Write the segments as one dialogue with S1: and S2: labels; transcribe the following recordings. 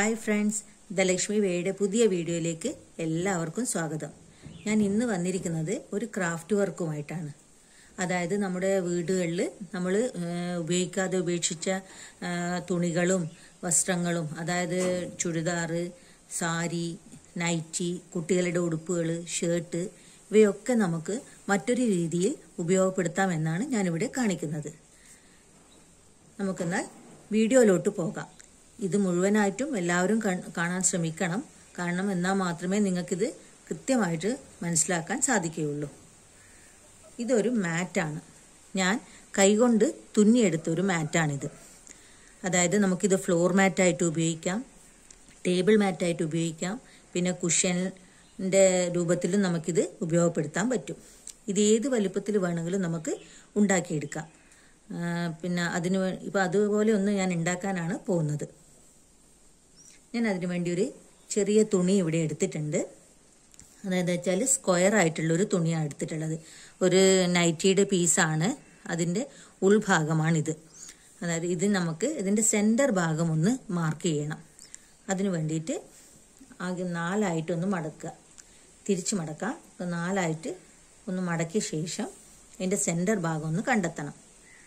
S1: hi friends Dhanlaxmi വേയുടെ പുതിയ വീഡിയോയിലേക്ക് എല്ലാവർക്കും സ്വാഗതം ഞാൻ ഇന്ന് വന്നിരിക്കുന്നത് ഒരു ക്രാഫ്റ്റ് വർക്കുമായിട്ടാണ് അതായത് നമ്മുടെ വീടുകളിൽ നമ്മൾ ഉപയോഗിക്കാതെ ഉപേക്ഷിച്ച ആ, തുണികളും വസ്ത്രങ്ങളും അതായത് ചുരിദാറ് സാരി നൈറ്റി കുട്ടികളുടെ ഉടുപ്പുകൾ ഷർട്ട് ഇവയൊക്കെ നമുക്ക് മറ്റൊരു രീതിയിൽ ഉപയോഗപ്പെടുത്താമെന്നാണ് ഞാനിവിടെ കാണിക്കുന്നത് നമുക്കെന്നാൽ വീഡിയോയിലോട്ട് പോകാം ഇത് മുഴുവനായിട്ടും എല്ലാവരും കൺ- കാണാൻ ശ്രമിക്കണം കാരണം എന്നാൽ മാത്രമേ നിങ്ങൾക്കിത് കൃത്യമായിട്ട് മനസ്സിലാക്കാൻ സാധിക്കുകയുള്ളൂ ഇതൊരു മാറ്റാണ് ഞാൻ കൈകൊണ്ട് തുന്നിയെടുത്ത ഒരു മാറ്റാണിത് അതായത് നമുക്കിത് ഫ്ലോർ മാറ്റായിട്ട് ഉപയോഗിക്കാം ടേബിൾ മാറ്റായിട്ട് ഉപയോഗിക്കാം പിന്നെ കുഷ്യൻ്റെ രൂപത്തിലും നമുക്കിത് ഉപയോഗപ്പെടുത്താൻ പറ്റും ഇത് ഏത് വലിപ്പത്തിൽ വേണമെങ്കിലും നമുക്ക് ഉണ്ടാക്കിയെടുക്കാം ആ, പിന്നെ അതിന് വേ- ഇപ്പം അതുപോലെ ഒന്ന് ഞാൻ ഉണ്ടാക്കാനാണ് പോകുന്നത് ഞാൻ അതിനു വേണ്ടി ഒരു ചെറിയ തുണി ഇവിടെ എടുത്തിട്ടുണ്ട് അതായത് വെച്ചാൽ സ്ക്വയർ ആയിട്ടുള്ള ഒരു തുണിയാണ് എടുത്തിട്ടുള്ളത് ഒരു നൈറ്റിയുടെ പീസാണ് അതിൻ്റെ ഉൾഭാഗമാണിത് അതായത് ഇത് നമുക്ക് ഇതിൻ്റെ സെൻറ്റർ ഭാഗം ഒന്ന് മാർക്ക് ചെയ്യണം അതിന് വേണ്ടിയിട്ട് ആദ്യം നാലായിട്ടൊന്ന് മടക്കുക തിരിച്ച് മടക്കാം അപ്പോൾ നാലായിട്ട് ഒന്ന് മടക്കിയ ശേഷം അതിൻ്റെ സെൻറ്റർ ഭാഗം ഒന്ന് കണ്ടെത്തണം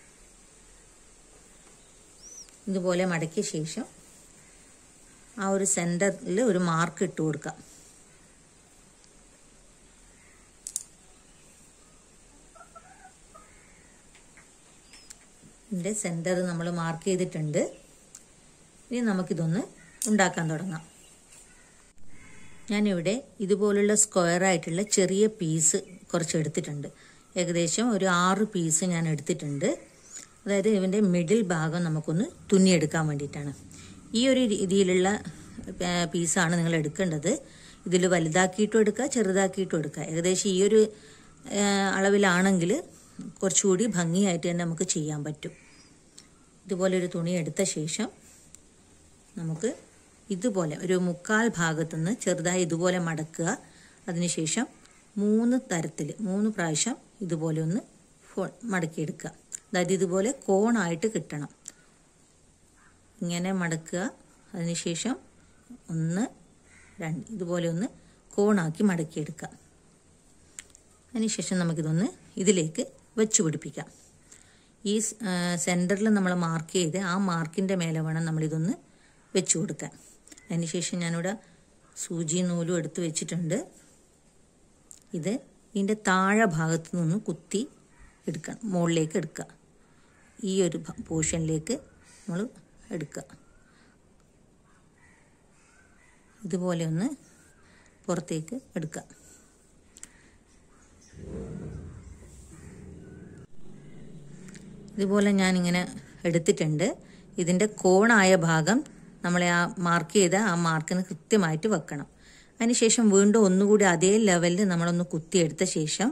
S1: ഇതുപോലെ മടക്കിയ ശേഷം ആ ഒരു സെൻറ്ററിൽ ഒരു മാർക്ക് ഇട്ട് കൊടുക്കാം ഇതിൻ്റെ സെൻറ്റർ നമ്മൾ മാർക്ക് ചെയ്തിട്ടുണ്ട് ഇനി നമുക്കിതൊന്ന് ഉണ്ടാക്കാൻ തുടങ്ങാം ഞാനിവിടെ ഇതുപോലുള്ള സ്ക്വയർ ആയിട്ടുള്ള ചെറിയ പീസ് കുറച്ച് എടുത്തിട്ടുണ്ട് ഏകദേശം ഒരു ആറ് പീസ് ഞാൻ എടുത്തിട്ടുണ്ട് അതായത് ഇതിൻ്റെ മിഡിൽ ഭാഗം നമുക്കൊന്ന് തുന്നിയെടുക്കാൻ വേണ്ടിയിട്ടാണ് ഈ ഒരു രീതിയിലുള്ള ആ, പീസാണ് നിങ്ങൾ എടുക്കേണ്ടത് ഇതിൽ വലുതാക്കിയിട്ടും എടുക്കുക ചെറുതാക്കിയിട്ടും എടുക്കുക ഏകദേശം ഈ ഒരു ആ, അളവിലാണെങ്കിൽ കുറച്ചുകൂടി ഭംഗിയായിട്ട് തന്നെ നമുക്ക് ചെയ്യാൻ പറ്റും ഇതുപോലെ ഒരു തുണി എടുത്ത ശേഷം നമുക്ക് ഇതുപോലെ ഒരു മുക്കാൽ ഭാഗത്തുനിന്ന് ചെറുതായി ഇതുപോലെ മടക്കുക അതിനുശേഷം മൂന്ന് തരത്തിൽ മൂന്ന് പ്രാവശ്യം ഇതുപോലെ ഒന്ന് ഫോ- മടക്കിയെടുക്കുക അതായത് ഇതുപോലെ കോണായിട്ട് കിട്ടണം ഇങ്ങനെ മടക്കുക അതിനുശേഷം ഒന്ന് രണ്ട് ഇതുപോലെ ഒന്ന് കോണാക്കി മടക്കിയെടുക്കുക അതിനുശേഷം നമുക്കിതൊന്ന് ഇതിലേക്ക് വെച്ച് പിടിപ്പിക്കാം ഈ സെൻറ്ററിൽ നമ്മൾ മാർക്ക് ചെയ്ത് ആ മാർക്കിൻ്റെ മേലെ വേണം നമ്മളിതൊന്ന് വെച്ച് കൊടുക്കാൻ അതിനുശേഷം ഞാനിവിടെ സൂചി നൂലും എടുത്ത് വെച്ചിട്ടുണ്ട് ഇത് ഇതിൻ്റെ താഴെ ഭാഗത്ത് നിന്ന് കുത്തി എടുക്കണം മുകളിലേക്ക് എടുക്കുക ഈ ഒരു പോർഷനിലേക്ക് നമ്മൾ എടുക്കുക ഇതുപോലെ ഒന്ന് പുറത്തേക്ക് എടുക്കുക ഇതുപോലെ ഞാനിങ്ങനെ എടുത്തിട്ടുണ്ട് ഇതിൻ്റെ കോണായ ഭാഗം നമ്മളെ ആ മാർക്ക് ചെയ്ത ആ മാർക്കിന് കൃത്യമായിട്ട് വെക്കണം അതിനുശേഷം വീണ്ടും ഒന്നുകൂടി അതേ ലെവലിൽ നമ്മളൊന്ന് കുത്തിയെടുത്ത ശേഷം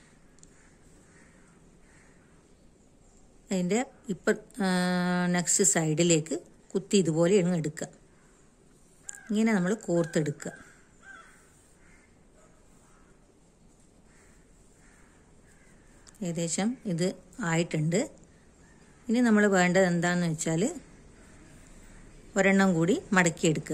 S1: അതിൻ്റെ ഇപ്പം നെക്സ്റ്റ് സൈഡിലേക്ക് കുത്തി ഇതുപോലെ ഇങ്ങ് എടുക്കുക ഇങ്ങനെ നമ്മൾ കോർത്തെടുക്കുക ഏകദേശം ഇത് ആയിട്ടുണ്ട് ഇനി നമ്മൾ വേണ്ടത് എന്താണെന്ന് വെച്ചാൽ ഒരെണ്ണം കൂടി മടക്കിയെടുക്കുക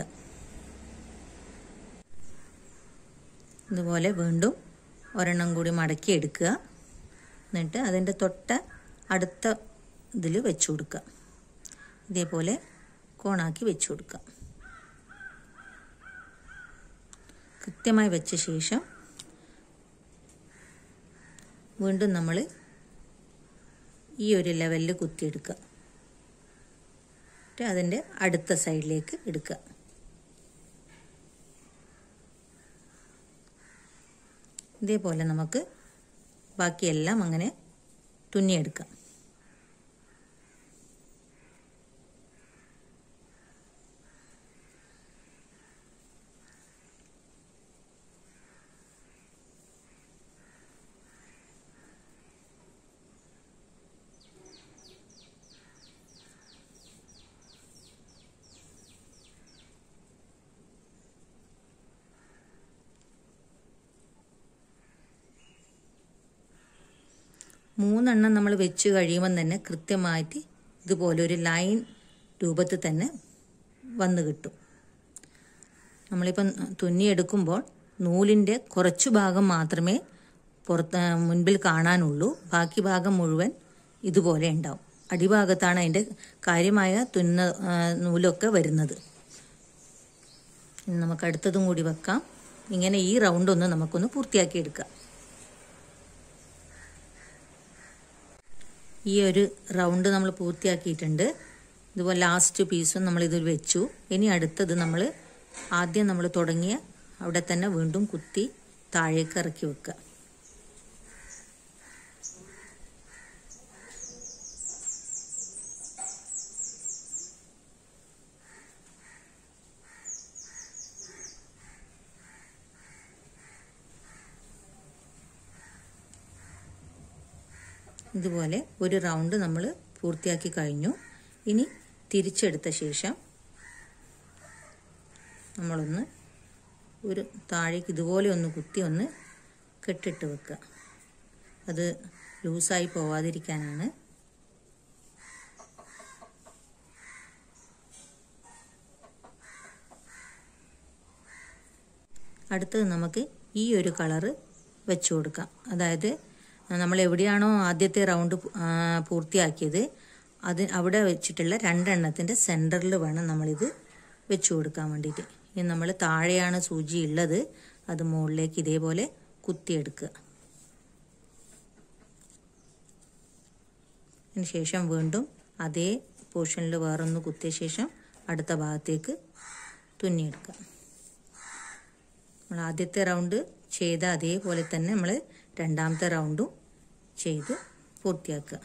S1: ഇതുപോലെ വീണ്ടും ഒരെണ്ണം കൂടി മടക്കിയെടുക്കുക എന്നിട്ട് അതിൻ്റെ തൊട്ട അടുത്ത ഇതിൽ വെച്ച് കൊടുക്കുക ഇതേപോലെ കോണാക്കി വെച്ച് കൊടുക്കുക കൃത്യമായി വെച്ച ശേഷം വീണ്ടും നമ്മൾ ഈ ഒരു ലെവലിൽ കുത്തിയെടുക്കുക എന്നിട്ട് അതിൻ്റെ അടുത്ത സൈഡിലേക്ക് എടുക്കുക ഇതേപോലെ നമുക്ക് ബാക്കിയെല്ലാം അങ്ങനെ തുന്നിയെടുക്കാം മൂന്നെണ്ണം നമ്മൾ വെച്ച് കഴിയുമ്പം തന്നെ കൃത്യമായിട്ട് ഇതുപോലെ ഒരു ലൈൻ രൂപത്തിൽ തന്നെ വന്നു കിട്ടും നമ്മളിപ്പം തുന്നിയെടുക്കുമ്പോൾ നൂലിൻ്റെ കുറച്ചു ഭാഗം മാത്രമേ പുറത്ത് മുൻപിൽ കാണാനുള്ളൂ ബാക്കി ഭാഗം മുഴുവൻ ഇതുപോലെ ഉണ്ടാവും അടിഭാഗത്താണ് അതിൻ്റെ കാര്യമായ തുന്ന ആ, നൂലൊക്കെ വരുന്നത് ഇനി നമുക്ക് അടുത്തതും കൂടി വെക്കാം ഇങ്ങനെ ഈ റൗണ്ട് ഒന്ന് നമുക്കൊന്ന് പൂർത്തിയാക്കി എടുക്കാം ഈ ഒരു റൗണ്ട് നമ്മൾ പൂർത്തിയാക്കിയിട്ടുണ്ട് ഇതുപോലെ ലാസ്റ്റ് പീസും നമ്മൾ ഇതിൽ വെച്ചു ഇനി അടുത്തത് നമ്മൾ ആദ്യം നമ്മൾ തുടങ്ങിയ അവിടെ തന്നെ വീണ്ടും കുത്തി താഴേക്ക് ഇറക്കി വെക്കുക ഇതുപോലെ ഒരു റൗണ്ട് നമ്മൾ പൂർത്തിയാക്കി കഴിഞ്ഞു ഇനി തിരിച്ചെടുത്ത ശേഷം നമ്മളൊന്ന് ഒരു താഴേക്ക് ഇതുപോലെ ഒന്ന് കുത്തി ഒന്ന് കെട്ടിട്ട് വെക്കുക അത് ലൂസായി പോവാതിരിക്കാനാണ് അടുത്തത് നമുക്ക് ഈ ഒരു കളറ് വെച്ചു കൊടുക്കാം അതായത് നമ്മൾ എവിടെയാണോ ആദ്യത്തെ റൗണ്ട് പൂർത്തിയാക്കിയത് അത് അവിടെ വെച്ചിട്ടുള്ള രണ്ടെണ്ണത്തിൻ്റെ സെൻറ്ററിൽ വേണം നമ്മളിത് വെച്ചു കൊടുക്കാൻ വേണ്ടിയിട്ട് ഇനി നമ്മൾ താഴെയാണ് സൂചി ഉള്ളത് അത് മുകളിലേക്ക് ഇതേപോലെ കുത്തിയെടുക്കുക അതിന് ശേഷം വീണ്ടും അതേ പോർഷനിൽ വേറൊന്ന് കുത്തിയ ശേഷം അടുത്ത ഭാഗത്തേക്ക് തുന്നിയെടുക്കുക നമ്മൾ ആദ്യത്തെ റൗണ്ട് ചെയ്ത അതേപോലെ തന്നെ നമ്മൾ രണ്ടാമത്തെ റൗണ്ടും ചെയ്ത് പൂർത്തിയാക്കുക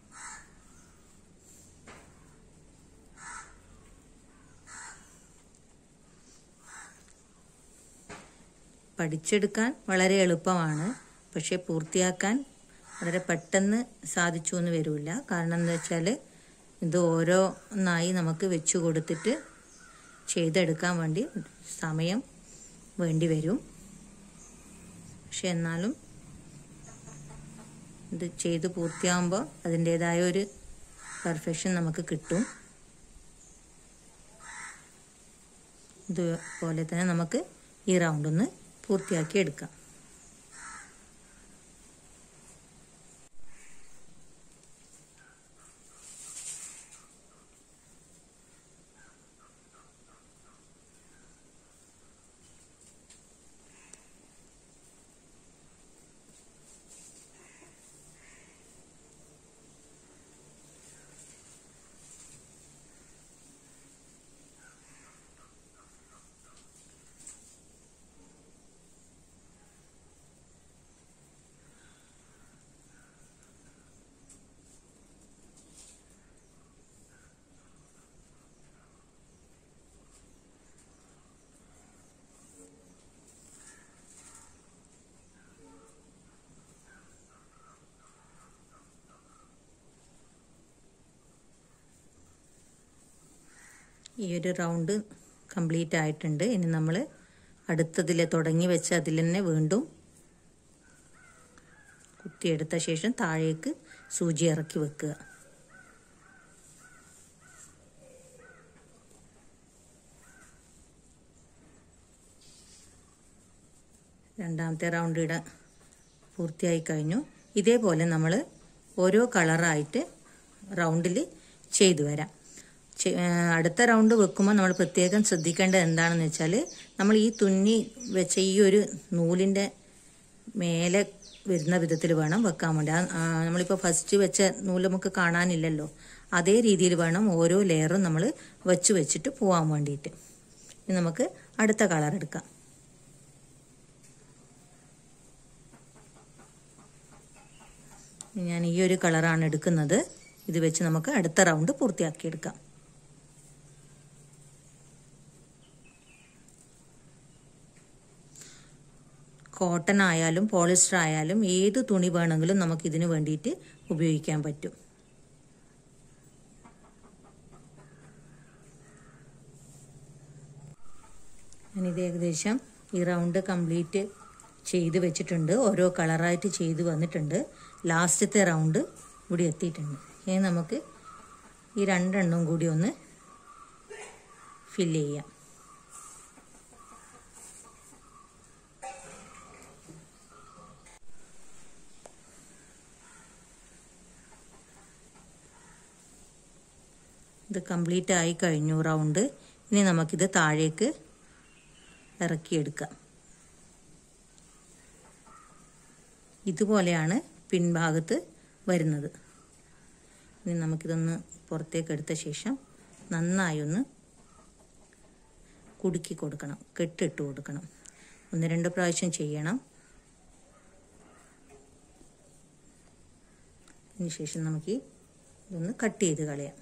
S1: പഠിച്ചെടുക്കാൻ വളരെ എളുപ്പമാണ് പക്ഷേ പൂർത്തിയാക്കാൻ വളരെ പെട്ടെന്ന് സാധിച്ചു എന്ന് വരില്ല കാരണം എന്താ വെച്ചാൽ ഇത് ഓരോന്നായി നമുക്ക് വെച്ചു കൊടുത്തിട്ട് ചെയ്തെടുക്കാൻ വേണ്ടി സമയം വേണ്ടി വരും പക്ഷെ എന്നാലും ഇത് ചെയ്ത് പൂർത്തിയാകുമ്പോൾ അതിൻ്റേതായ ഒരു പെർഫെക്ഷൻ നമുക്ക് കിട്ടും ഇതുപോലെ തന്നെ നമുക്ക് ഈ റൗണ്ട് ഒന്ന് പൂർത്തിയാക്കി എടുക്കാം ഈ ഒരു റൗണ്ട് കംപ്ലീറ്റ് ആയിട്ടുണ്ട് ഇനി നമ്മൾ അടുത്തതിൽ തുടങ്ങി വെച്ച് അതിൽ തന്നെ വീണ്ടും കുത്തിയെടുത്ത ശേഷം താഴേക്ക് സൂചി ഇറക്കി വെക്കുക രണ്ടാമത്തെ റൗണ്ട് ഇട പൂർത്തിയായി കഴിഞ്ഞു ഇതേപോലെ നമ്മൾ ഓരോ കളറായിട്ട് റൗണ്ടിൽ ചെയ്തു വരാം ചെ- ആ, അടുത്ത റൗണ്ട് വെക്കുമ്പോൾ നമ്മൾ പ്രത്യേകം ശ്രദ്ധിക്കേണ്ടത് എന്താണെന്ന് വെച്ചാൽ നമ്മൾ ഈ തുന്നി വെച്ച ഈ ഒരു നൂലിൻ്റെ മേലെ വരുന്ന വിധത്തിൽ വേണം വെക്കാൻ വേണ്ടി ആ, ആ, നമ്മളിപ്പോൾ ഫസ്റ്റ് വെച്ച നൂല് നമുക്ക് കാണാനില്ലല്ലോ അതേ രീതിയിൽ വേണം ഓരോ ലെയറും നമ്മൾ വെച്ച് വെച്ചിട്ട് പോകാൻ വേണ്ടിയിട്ട് ഇനി നമുക്ക് അടുത്ത കളർ എടുക്കാം ഞാൻ ഈ ഒരു കളറാണ് എടുക്കുന്നത് ഇത് വെച്ച് നമുക്ക് അടുത്ത റൗണ്ട് പൂർത്തിയാക്കിയെടുക്കാം കോട്ടൺ ആയാലും പോളിസ്റ്റർ ആയാലും ഏത് തുണി വേണമെങ്കിലും നമുക്ക് ഇതിന് വേണ്ടിയിട്ട് ഉപയോഗിക്കാൻ പറ്റും ഞാനിത് ഏകദേശം ഈ റൗണ്ട് കംപ്ലീറ്റ് ചെയ്ത് വെച്ചിട്ടുണ്ട് ഓരോ കളറായിട്ട് ചെയ്ത് വന്നിട്ടുണ്ട് ലാസ്റ്റത്തെ റൗണ്ട് ഇവിടെ എത്തിയിട്ടുണ്ട് ഇനി നമുക്ക് ഈ രണ്ടെണ്ണം കൂടി ഒന്ന് ഫില്ല് ചെയ്യാം ഇത് കംപ്ലീറ്റ് ആയി കഴിഞ്ഞു റൗണ്ട് ഇനി നമുക്കിത് താഴേക്ക് ഇറക്കിയെടുക്കാം ഇതുപോലെയാണ് പിൻഭാഗത്ത് വരുന്നത് ഇനി നമുക്കിതൊന്ന് പുറത്തേക്ക് എടുത്ത ശേഷം നന്നായി ഒന്ന് കുടുക്കി കൊടുക്കണം കെട്ടിട്ട് കൊടുക്കണം ഒന്ന് രണ്ട് പ്രാവശ്യം ചെയ്യണം അതിന് ശേഷം നമുക്ക് ഈ ഇതൊന്ന് കട്ട് ചെയ്ത് കളയാം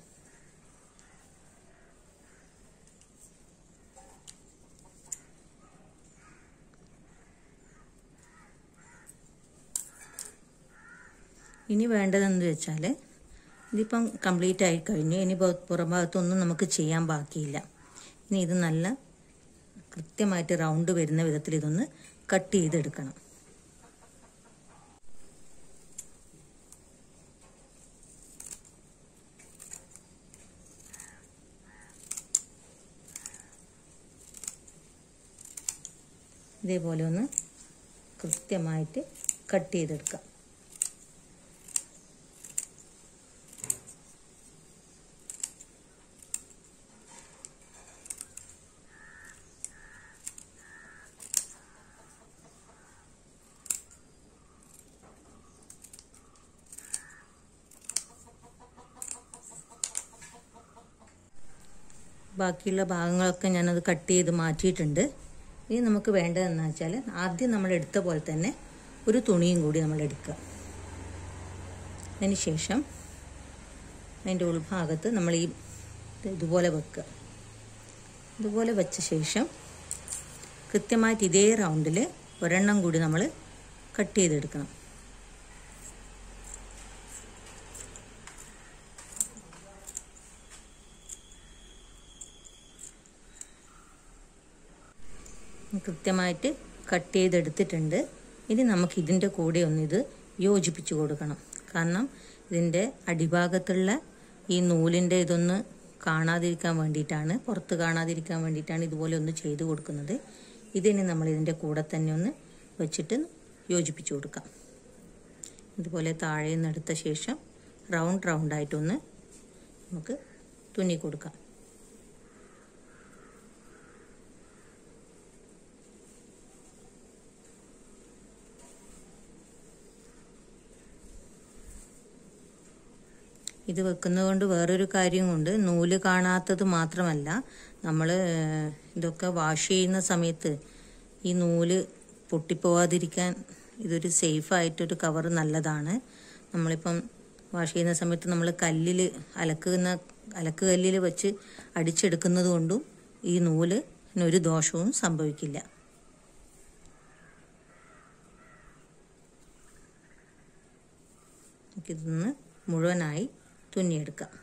S1: ഇനി വേണ്ടതെന്ന് വെച്ചാൽ ഇതിപ്പം കംപ്ലീറ്റ് ആയി കഴിഞ്ഞു ഇനി പു- പുറം ഭാഗത്തൊന്നും നമുക്ക് ചെയ്യാൻ ബാക്കിയില്ല ഇനി ഇത് നല്ല കൃത്യമായിട്ട് റൗണ്ട് വരുന്ന വിധത്തിൽ ഇതൊന്ന് കട്ട് ചെയ്തെടുക്കണം ഇതേപോലെ ഒന്ന് കൃത്യമായിട്ട് കട്ട് ചെയ്തെടുക്കാം ബാക്കിയുള്ള ഭാഗങ്ങളൊക്കെ ഞാനത് കട്ട് ചെയ്ത് മാറ്റിയിട്ടുണ്ട് ഇനി നമുക്ക് വേണ്ടതെന്ന് വെച്ചാൽ ആദ്യം നമ്മൾ എടുത്ത പോലെ തന്നെ ഒരു തുണിയും കൂടി നമ്മൾ എടുക്കുക അതിന് ശേഷം അതിൻ്റെ ഉൾഭാഗത്ത് നമ്മൾ ഈ ഇത് ഇതുപോലെ വെക്കുക ഇതുപോലെ വെച്ച ശേഷം കൃത്യമായിട്ട് ഇതേ റൗണ്ടിൽ ഒരെണ്ണം കൂടി നമ്മൾ കട്ട് ചെയ്തെടുക്കണം കൃത്യമായിട്ട് കട്ട് ചെയ്തെടുത്തിട്ടുണ്ട് ഇനി നമുക്ക് ഇതിൻ്റെ കൂടെ ഒന്ന് ഇത് യോജിപ്പിച്ച് കൊടുക്കണം കാരണം ഇതിൻ്റെ അടിഭാഗത്തുള്ള ഈ നൂലിൻ്റെ ഇതൊന്ന് കാണാതിരിക്കാൻ വേണ്ടിയിട്ടാണ് പുറത്ത് കാണാതിരിക്കാൻ വേണ്ടിയിട്ടാണ് ഇതുപോലെ ഒന്ന് ചെയ്ത് കൊടുക്കുന്നത് ഇതിനി നമ്മൾ ഇതിൻ്റെ കൂടെ തന്നെ ഒന്ന് വെച്ചിട്ട് യോജിപ്പിച്ച് കൊടുക്കാം ഇതുപോലെ താഴെ നിന്ന് എടുത്ത ശേഷം റൗണ്ട് റൗണ്ടായിട്ടൊന്ന് നമുക്ക് തുന്നി കൊടുക്കാം ഇത് വെക്കുന്നത് കൊണ്ട് വേറൊരു കാര്യം കൊണ്ട് നൂല് കാണാത്തത് മാത്രമല്ല നമ്മൾ ഇതൊക്കെ വാഷ് ചെയ്യുന്ന സമയത്ത് ഈ നൂല് പൊട്ടിപ്പോവാതിരിക്കാൻ ഇതൊരു സേഫായിട്ടൊരു കവർ നല്ലതാണ് നമ്മളിപ്പം വാഷ് ചെയ്യുന്ന സമയത്ത് നമ്മൾ കല്ലിൽ അലക്കുന്ന അലക്ക് കല്ലിൽ വെച്ച് അടിച്ചെടുക്കുന്നത് കൊണ്ടും ഈ നൂല് ഒരു ദോഷവും സംഭവിക്കില്ല നമുക്കിതൊന്ന് മുഴുവനായി തുന്നിയെടുക്കാം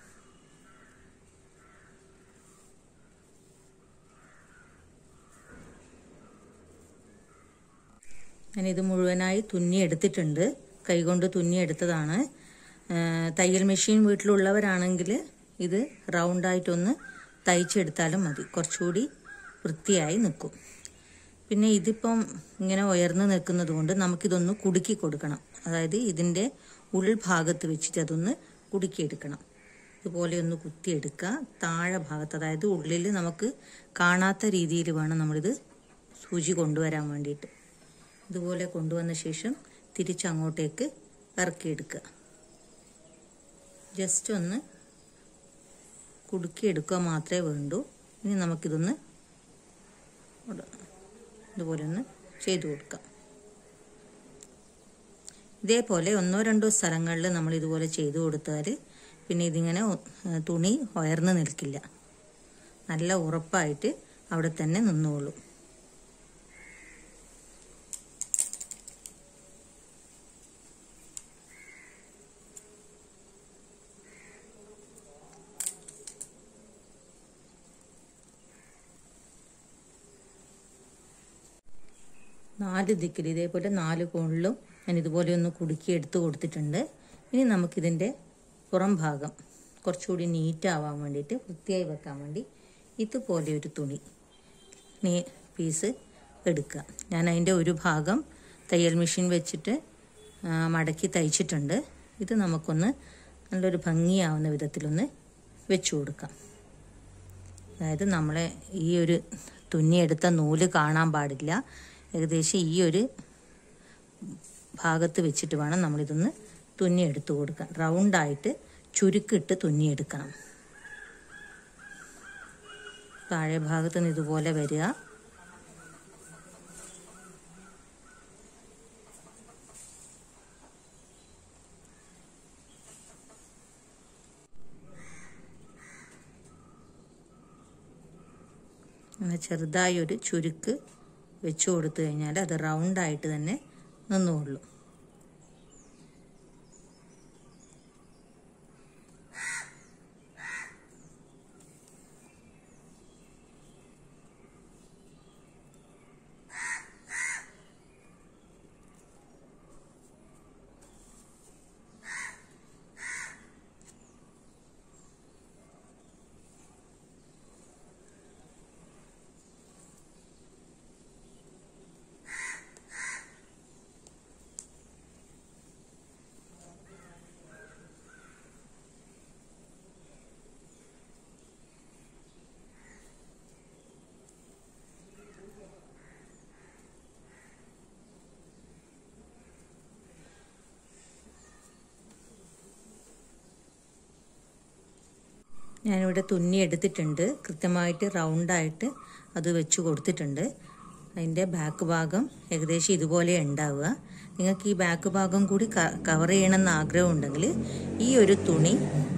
S1: ഞാനിത് മുഴുവനായി തുന്നിയെടുത്തിട്ടുണ്ട് കൈകൊണ്ട് തുന്നിയെടുത്തതാണ് ആ, തയ്യൽ മെഷീൻ വീട്ടിലുള്ളവരാണെങ്കിൽ ഇത് റൗണ്ടായിട്ടൊന്ന് തയ്ച്ചെടുത്താലും മതി കുറച്ചുകൂടി വൃത്തിയായി നിൽക്കും പിന്നെ ഇതിപ്പം ഇങ്ങനെ ഉയർന്നു നിൽക്കുന്നത് കൊണ്ട് നമുക്കിതൊന്ന് കുടുക്കി കൊടുക്കണം അതായത് ഇതിൻ്റെ ഉൾഭാഗത്ത് വെച്ചിട്ട് അതൊന്ന് കുടുക്കിയെടുക്കണം ഇതുപോലെ ഒന്ന് കുത്തിയെടുക്കുക താഴെ ഭാഗത്ത് അതായത് ഉള്ളിൽ നമുക്ക് കാണാത്ത രീതിയിൽ വേണം നമ്മളിത് സൂചി കൊണ്ടുവരാൻ വേണ്ടിയിട്ട് ഇതുപോലെ കൊണ്ടുവന്ന ശേഷം തിരിച്ചങ്ങോട്ടേക്ക് ഇറക്കിയെടുക്കുക ജസ്റ്റ് ഒന്ന് കുടുക്കിയെടുക്കുക മാത്രമേ വേണ്ടൂ ഇനി നമുക്കിതൊന്ന് ഇവിടെ ഇതുപോലെ ഒന്ന് ചെയ്തു കൊടുക്കാം ഇതേപോലെ ഒന്നോ രണ്ടോ സ്ഥലങ്ങളിൽ നമ്മൾ ഇതുപോലെ ചെയ്തു കൊടുത്താൽ പിന്നെ ഇതിങ്ങനെ ഒ- തുണി ഉയർന്നു നിൽക്കില്ല നല്ല ഉറപ്പായിട്ട് അവിടെ തന്നെ നിന്നോളും നാല് ദിക്കിൽ ഇതേപോലെ നാല് കോണിലും ഞാൻ ഇതുപോലെ ഒന്ന് കുടുക്കി എടുത്ത് കൊടുത്തിട്ടുണ്ട് ഇനി നമുക്കിതിൻ്റെ പുറം ഭാഗം കുറച്ചുകൂടി നീറ്റാവാൻ വേണ്ടിയിട്ട് വൃത്തിയായി വെക്കാൻ വേണ്ടി ഇതുപോലെ ഒരു തുണി നീ പീസ് എടുക്കുക ഞാൻ അതിൻ്റെ ഒരു ഭാഗം തയ്യൽ മെഷീൻ വെച്ചിട്ട് ആ, മടക്കി തയ്ച്ചിട്ടുണ്ട് ഇത് നമുക്കൊന്ന് നല്ലൊരു ഭംഗിയാവുന്ന വിധത്തിലൊന്ന് വെച്ചു കൊടുക്കാം അതായത് നമ്മളെ ഈ ഒരു തുന്നിയെടുത്ത നൂല് കാണാൻ പാടില്ല ഏകദേശം ഈ ഒരു ഭാഗത്ത് വെച്ചിട്ട് വേണം നമ്മളിതൊന്ന് തുന്നിയെടുത്ത് കൊടുക്കാൻ റൗണ്ടായിട്ട് ചുരുക്കിട്ട് തുന്നിയെടുക്കണം താഴെ ഭാഗത്ത് നിന്ന് ഇതുപോലെ വരിക അങ്ങനെ ചെറുതായി ഒരു ചുരുക്ക് വെച്ച് കൊടുത്തു കഴിഞ്ഞാൽ അത് റൗണ്ടായിട്ട് തന്നെ നിന്നുകൊള്ളു ഞാനിവിടെ തുന്നി എടുത്തിട്ടുണ്ട് കൃത്യമായിട്ട് റൗണ്ടായിട്ട് അത് വെച്ച് കൊടുത്തിട്ടുണ്ട് അതിൻ്റെ ബാക്ക് ഭാഗം ഏകദേശം ഇതുപോലെ ഉണ്ടാവുക നിങ്ങൾക്ക് ഈ ബാക്ക് ഭാഗം കൂടി കവർ ചെയ്യണമെന്ന് ആഗ്രഹമുണ്ടെങ്കിൽ ഈ ഒരു തുണി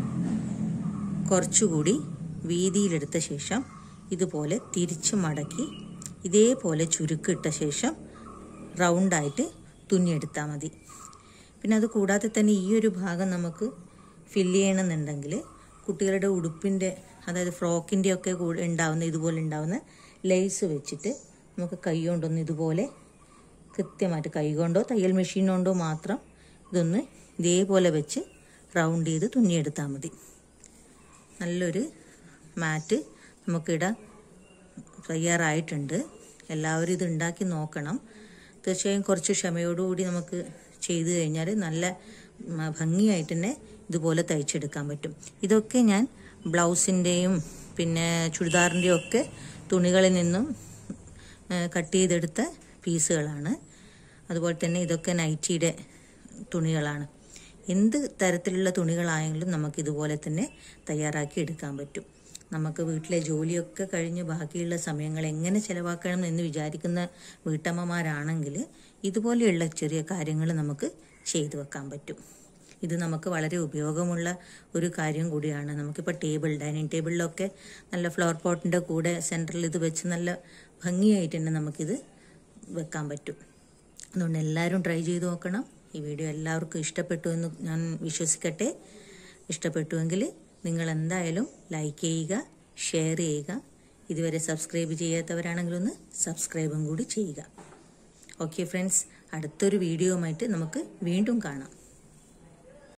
S1: കുറച്ചുകൂടി വീതിയിലെടുത്ത ശേഷം ഇതുപോലെ തിരിച്ച് മടക്കി ഇതേപോലെ ചുരുക്കിട്ട ശേഷം റൗണ്ടായിട്ട് തുന്നിയെടുത്താൽ മതി പിന്നെ അത് കൂടാതെ തന്നെ ഈ ഒരു ഭാഗം നമുക്ക് ഫില്ല് ചെയ്യണമെന്നുണ്ടെങ്കിൽ കുട്ടികളുടെ ഉടുപ്പിൻ്റെ അതായത് ഫ്രോക്കിൻ്റെ ഒക്കെ കൂടെ ഉണ്ടാവുന്ന ഇതുപോലെ ഉണ്ടാവുന്ന ലേസ് വെച്ചിട്ട് നമുക്ക് കൈ കൊണ്ടൊന്ന് ഇതുപോലെ കൃത്യമായിട്ട് കൈ കൊണ്ടോ തയ്യൽ മെഷീൻ കൊണ്ടോ മാത്രം ഇതൊന്ന് ഇതേപോലെ വെച്ച് റൗണ്ട് ചെയ്ത് തുന്നിയെടുത്താൽ മതി നല്ലൊരു മാറ്റ് നമുക്കിടാൻ തയ്യാറായിട്ടുണ്ട് എല്ലാവരും ഇത് ഉണ്ടാക്കി നോക്കണം തീർച്ചയായും കുറച്ച് ക്ഷമയോടുകൂടി നമുക്ക് ചെയ്തു കഴിഞ്ഞാൽ നല്ല ഭംഗിയായിട്ട് തന്നെ ഇതുപോലെ തയ്ച്ചെടുക്കാൻ പറ്റും ഇതൊക്കെ ഞാൻ ബ്ലൗസിൻ്റെയും പിന്നെ ചുരിദാറിൻ്റെയും ഒക്കെ തുണികളിൽ നിന്നും കട്ട് ചെയ്തെടുത്ത പീസുകളാണ് അതുപോലെ തന്നെ ഇതൊക്കെ നൈറ്റിയുടെ തുണികളാണ് എന്ത് തരത്തിലുള്ള തുണികളായെങ്കിലും നമുക്ക് ഇതുപോലെ തന്നെ തയ്യാറാക്കി എടുക്കാൻ പറ്റും നമുക്ക് വീട്ടിലെ ജോലിയൊക്കെ കഴിഞ്ഞ് ബാക്കിയുള്ള സമയങ്ങൾ എങ്ങനെ ചിലവാക്കണം എന്ന് വിചാരിക്കുന്ന വീട്ടമ്മമാരാണെങ്കിൽ ഇതുപോലെയുള്ള ചെറിയ കാര്യങ്ങൾ നമുക്ക് ചെയ്തു വെക്കാൻ പറ്റും ഇത് നമുക്ക് വളരെ ഉപയോഗമുള്ള ഒരു കാര്യം കൂടിയാണ് നമുക്കിപ്പോൾ ടേബിൾ ഡൈനിങ് ടേബിളിലൊക്കെ നല്ല ഫ്ലവർ പോട്ടിൻ്റെ കൂടെ സെൻറ്ററിൽ ഇത് വെച്ച് നല്ല ഭംഗിയായിട്ട് തന്നെ നമുക്കിത് വെക്കാൻ പറ്റും അതുകൊണ്ട് എല്ലാവരും ട്രൈ ചെയ്ത് നോക്കണം ഈ വീഡിയോ എല്ലാവർക്കും ഇഷ്ടപ്പെട്ടു എന്ന് ഞാൻ വിശ്വസിക്കട്ടെ ഇഷ്ടപ്പെട്ടുവെങ്കിൽ നിങ്ങൾ എന്തായാലും ലൈക്ക് ചെയ്യുക ഷെയർ ചെയ്യുക ഇതുവരെ സബ്സ്ക്രൈബ് ചെയ്യാത്തവരാണെങ്കിലൊന്ന് സബ്സ്ക്രൈബും കൂടി ചെയ്യുക ഓക്കെ ഫ്രണ്ട്സ് അടുത്തൊരു വീഡിയോയുമായിട്ട് നമുക്ക് വീണ്ടും കാണാം